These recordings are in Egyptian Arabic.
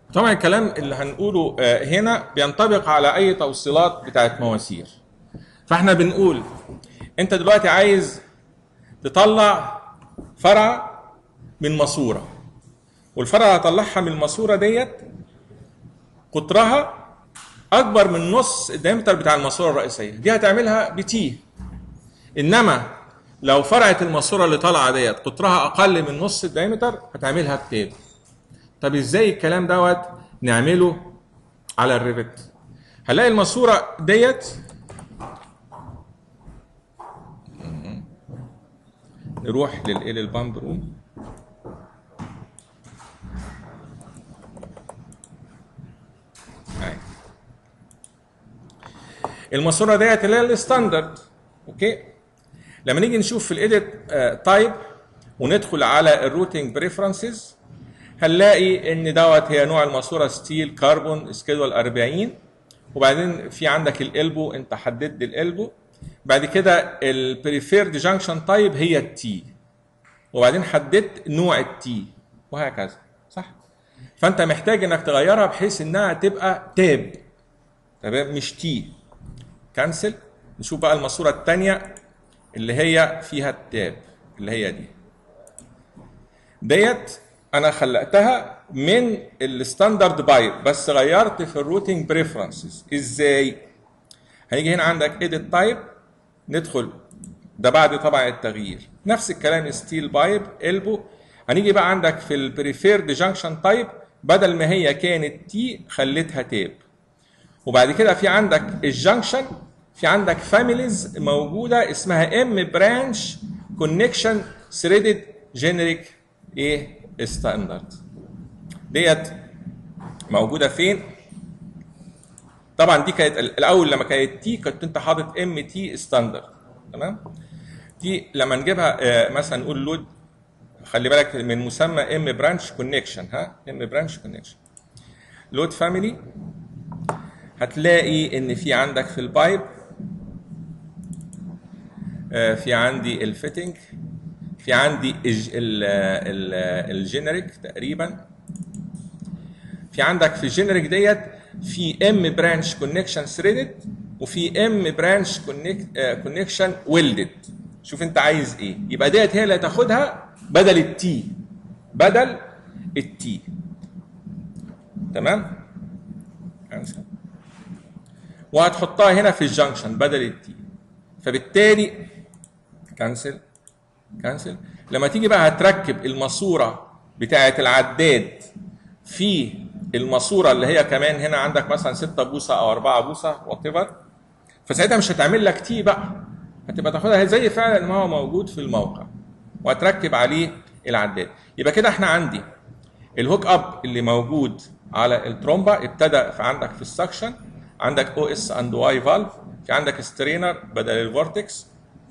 طبعا الكلام اللي هنقوله آه، هنا بينطبق على اي توصيلات بتاعت مواسير فاحنا بنقول انت دلوقتي عايز تطلع فرع من ماسوره والفرع اللي هطلعها من الماسوره ديت قطرها اكبر من نص الدايمتر بتاع الماسوره الرئيسيه دي هتعملها بتي انما لو فرعه الماسوره اللي طالعه ديت قطرها اقل من نص الدايمتر هتعملها بتيب طب ازاي الكلام دوت نعمله على الريفت هنلاقي الماسوره ديت نروح للايه للبامب روم أهي. الماسوره ديت اللي هي الستاندرد اوكي لما نيجي نشوف في الايديت تايب وندخل على الروتنج بريفرنسز هنلاقي ان دوت هي نوع الماسوره ستيل كربون سكيدول 40 وبعدين في عندك الالبو انت حددت الالبو بعد كده البريفيرد جانكشن تايب هي التي وبعدين حددت نوع التي وهكذا صح فانت محتاج انك تغيرها بحيث انها تبقى تاب تمام مش تي كانسل نشوف بقى الماسوره الثانيه اللي هي فيها التاب اللي هي دي ديت انا خلقتها من الستاندرد بايب بس غيرت في الروتنج بريفرنسز ازاي هيجي هنا عندك ايديت تايب ندخل ده بعد طبعا التغيير نفس الكلام ستيل بايب البو هنيجي بقى عندك في البريفيرد جانكشن تايب بدل ما هي كانت تي خليتها تاب وبعد كده في عندك الجانكشن في عندك فاميليز موجوده اسمها ام برانش كونكشن ثريدد جينيريك ايه ستاندرد ديت موجوده فين طبعا دي كانت الاول لما كانت تي كنت انت حاطط ام تي ستاندرد تمام دي لما نجيبها آه، مثلا نقول لود خلي بالك من مسمى ام برانش كونكشن ها ام برانش كونكشن لود فاميلي هتلاقي ان في عندك في البايب آه، في عندي الفيتنج في عندي الج- ال- ال- الجينيريك تقريبا في عندك في الجينيريك ديت في ام برانش كونكشن ثريدد وفي ام برانش كونكشن ويلدد شوف انت عايز ايه يبقى ديت هي اللي هتاخدها بدل التي بدل التي تمام كانسل. وهتحطها هنا في الجنكشن بدل التي فبالتالي كانسل كانسل لما تيجي بقى هتركب الماسوره بتاعه العداد في الماسوره اللي هي كمان هنا عندك مثلا 6 بوصه او 4 بوصه وات ايفر فساعتها مش هتعمل لك تي بقى هتبقى تاخدها زي فعلا ما هو موجود في الموقع وهتركب عليه العداد يبقى كده احنا عندي الهوك اب اللي موجود على الترومبا ابتدى في عندك في السكشن عندك او اس اند واي فالف في عندك سترينر بدل الفورتكس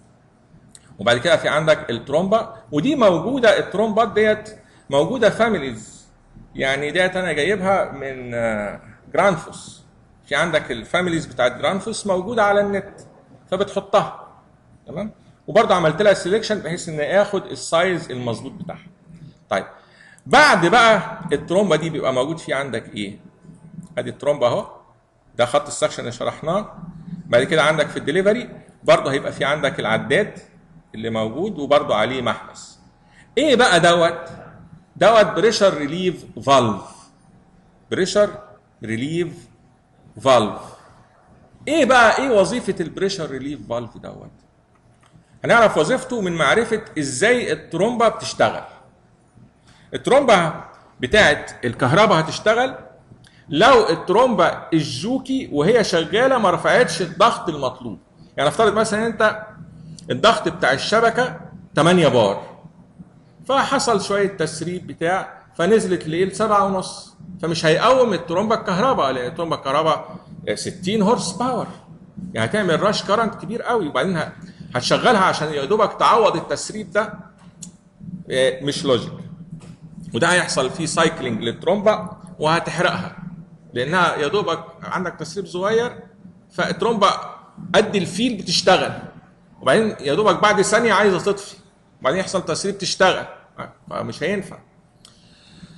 وبعد كده في عندك الترومبا ودي موجوده الترومبات ديت موجوده فاميليز يعني ديت انا جايبها من آه، جرانفوس في عندك الفاميليز بتاعت جرانفوس موجوده على النت فبتحطها تمام وبرضه عملت لها سيلكشن بحيث ان اخد السايز المظبوط بتاعها طيب بعد بقى الترومبا دي بيبقى موجود في عندك ايه ادي الترومبا اهو ده خط السكشن اللي شرحناه بعد كده عندك في الدليفري برضه هيبقى في عندك العداد اللي موجود وبرضه عليه محبس ايه بقى دوت دوت بريشر ريليف فالف بريشر ريليف فالف ايه بقى ايه وظيفه البريشر ريليف فالف دوت هنعرف وظيفته من معرفه ازاي الترومبه بتشتغل الترومبه بتاعت الكهرباء هتشتغل لو الترومبه الجوكي وهي شغاله ما رفعتش الضغط المطلوب يعني افترض مثلا انت الضغط بتاع الشبكه 8 بار فحصل شويه تسريب بتاع فنزلت ليل سبعة ونص فمش هيقوم الترومبه الكهرباء لان الترومبه الكهرباء 60 هورس باور يعني هتعمل راش كارنت كبير قوي وبعدين ه- هتشغلها عشان يا دوبك تعوض التسريب ده إيه، مش لوجيك وده هيحصل فيه سايكلينج للترومبه وهتحرقها لانها يا دوبك عندك تسريب صغير فالترومبه قد الفيل بتشتغل وبعدين يا دوبك بعد ثانيه عايزه تطفي وبعدين يحصل تسريب تشتغل فمش هينفع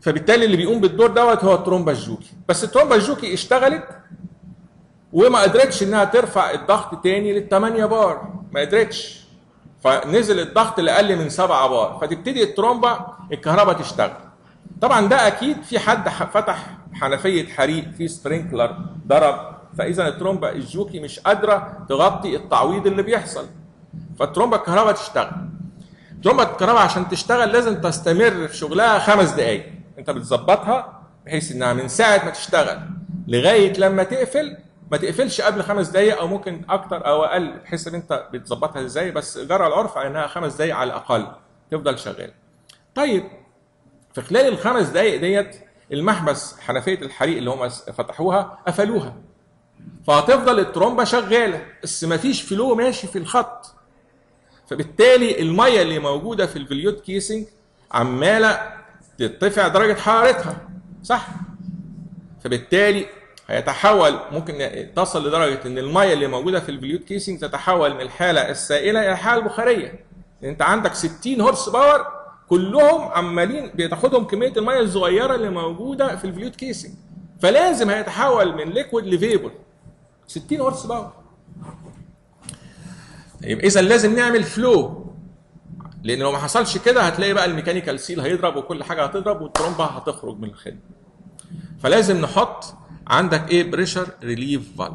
فبالتالي اللي بيقوم بالدور دوت هو الترومبا الجوكي بس الترومبا الجوكي اشتغلت وما قدرتش انها ترفع الضغط تاني لل 8 بار ما قدرتش فنزل الضغط لاقل من 7 بار فتبتدي الترومبا الكهرباء تشتغل طبعا ده اكيد في حد ح- فتح حنفيه حريق في سبرينكلر ضرب فاذا الترومبا الجوكي مش قادره تغطي التعويض اللي بيحصل فالترومبا الكهرباء تشتغل ترومبا الكهرباء عشان تشتغل لازم تستمر في شغلها خمس دقائق انت بتظبطها بحيث انها من ساعه ما تشتغل لغايه لما تقفل ما تقفلش قبل خمس دقائق او ممكن اكتر او اقل بحيث ان انت بتظبطها ازاي بس جرى العرف على انها خمس دقائق على الاقل تفضل شغال طيب في خلال الخمس دقائق ديت المحبس حنفيه الحريق اللي هم فتحوها قفلوها فهتفضل الترومبه شغاله بس مفيش فلو ماشي في الخط فبالتالي الميه اللي موجوده في الفليوت كيسنج عماله ترتفع درجه حرارتها صح فبالتالي هيتحول ممكن تصل لدرجه ان الميه اللي موجوده في الفليوت كيسنج تتحول من الحاله السائله الى الحاله البخاريه انت عندك 60 هورس باور كلهم عمالين بتاخدهم كميه الميه الصغيره اللي موجوده في الفليوت كيسنج فلازم هيتحول من ليكويد لفيبر 60 هورس باور يبقى اذا لازم نعمل فلو لان لو ما حصلش كده هتلاقي بقى الميكانيكال سيل هيضرب وكل حاجه هتضرب والترومبه هتخرج من الخدمه فلازم نحط عندك ايه بريشر ريليف فالف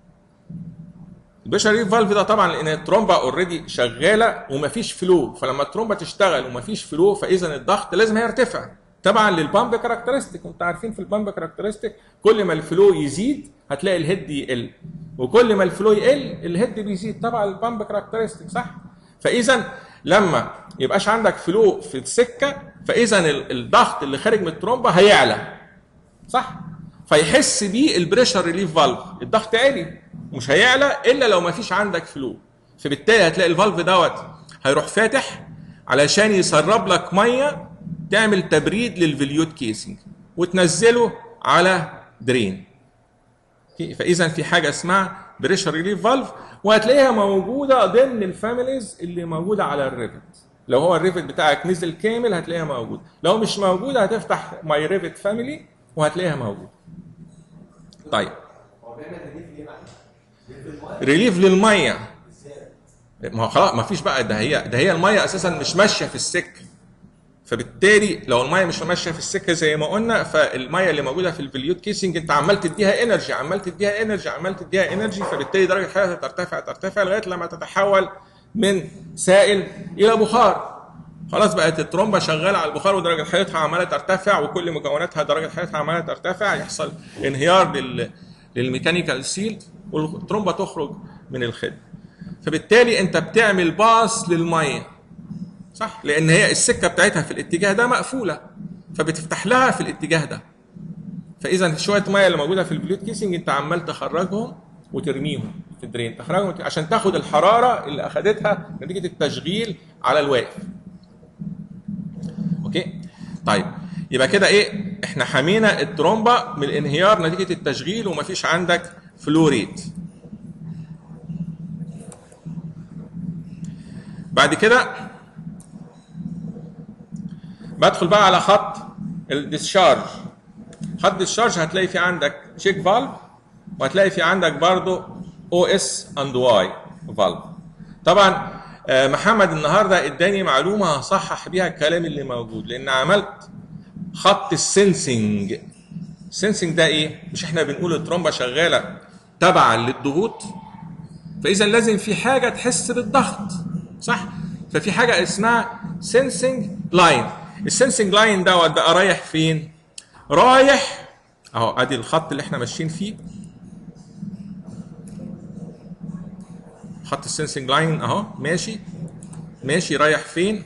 البريشر ريليف فالف ده طبعا لان الترومبه اوريدي شغاله ومفيش فلو فلما الترومبه تشتغل ومفيش فلو فاذا الضغط لازم هيرتفع طبعا للبامب كاركترستيك انتوا عارفين في البامب كاركترستيك كل ما الفلو يزيد هتلاقي الهيد يقل وكل ما الفلو يقل الهيد بيزيد طبعا البامب كاركترستيك صح فاذا لما يبقاش عندك فلو في السكه فاذا ال- الضغط اللي خارج من الترومبه هيعلى صح فيحس بيه البريشر ريليف فالف الضغط عالي مش هيعلى الا لو ما فيش عندك فلو فبالتالي هتلاقي الفالف دوت هيروح فاتح علشان يسرب لك ميه تعمل تبريد للفليوت كيسنج وتنزله على درين في- فاذا في حاجه اسمها بريشر ريليف فالف وهتلاقيها موجوده ضمن الفاميليز اللي موجوده على الريفت لو هو الريفت بتاعك نزل كامل هتلاقيها موجوده لو مش موجوده هتفتح ماي ريفت فاميلي وهتلاقيها موجوده طيب هو بيعمل ريليف ليه معلش؟ للميه ريليف للميه ما هو خلاص ما فيش بقى ده هي ده هي الميه اساسا مش ماشيه في السكه فبالتالي لو الميه مش ماشيه في السكه زي ما قلنا فالميه اللي موجوده في الفليوت كيسنج انت عمال تديها انرجي عمال تديها انرجي عمال تديها انرجي فبالتالي درجه الحراره ترتفع ترتفع لغايه لما تتحول من سائل الى بخار خلاص بقت الترومبه شغاله على البخار ودرجه حرارتها عماله ترتفع وكل مكوناتها درجه حرارتها عماله ترتفع يحصل انهيار لل للميكانيكال سيل والترومبه تخرج من الخدمه فبالتالي انت بتعمل باص للميه صح لان هي السكه بتاعتها في الاتجاه ده مقفوله فبتفتح لها في الاتجاه ده فاذا شويه ميه اللي موجوده في البلوت كيسنج انت عمال تخرجهم وترميهم في الدرين تخرجهم وت- عشان تاخد الحراره اللي اخدتها نتيجه التشغيل على الواقف اوكي طيب يبقى كده ايه احنا حمينا الترومبه من الانهيار نتيجه التشغيل ومفيش عندك فلوريد بعد كده بدخل بقى على خط الديسشارج خط الديسشارج هتلاقي في عندك تشيك فالف وهتلاقي في عندك برضو او اس اند واي فالف طبعا آه، محمد النهارده اداني معلومه هصحح بيها الكلام اللي موجود لان عملت خط السنسنج السنسنج ده ايه مش احنا بنقول الترومبه شغاله تبعا للضغوط فاذا لازم في حاجه تحس بالضغط صح ففي حاجه اسمها سنسنج لاين السنسنج لاين دوت بقى رايح فين رايح اهو ادي الخط اللي احنا ماشيين فيه خط السنسنج لاين اهو ماشي ماشي رايح فين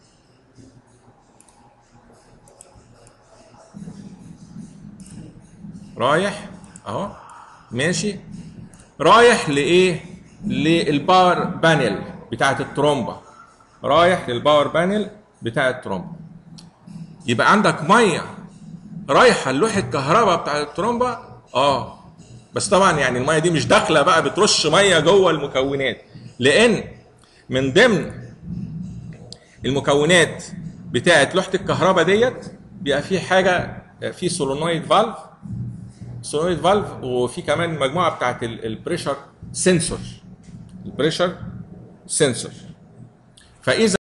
رايح اهو ماشي رايح لايه للباور بانل بتاعه الترومبه رايح للباور بانل بتاع الترومبه يبقى عندك ميه رايحه لوح الكهرباء بتاع الترومبه اه بس طبعا يعني الميه دي مش داخله بقى بترش ميه جوه المكونات لان من ضمن المكونات بتاعه لوحه الكهرباء ديت بيبقى في حاجه في سولونويد فالف سولونويد فالف وفي كمان مجموعه بتاعت البريشر سنسور البريشر سنسور فاذا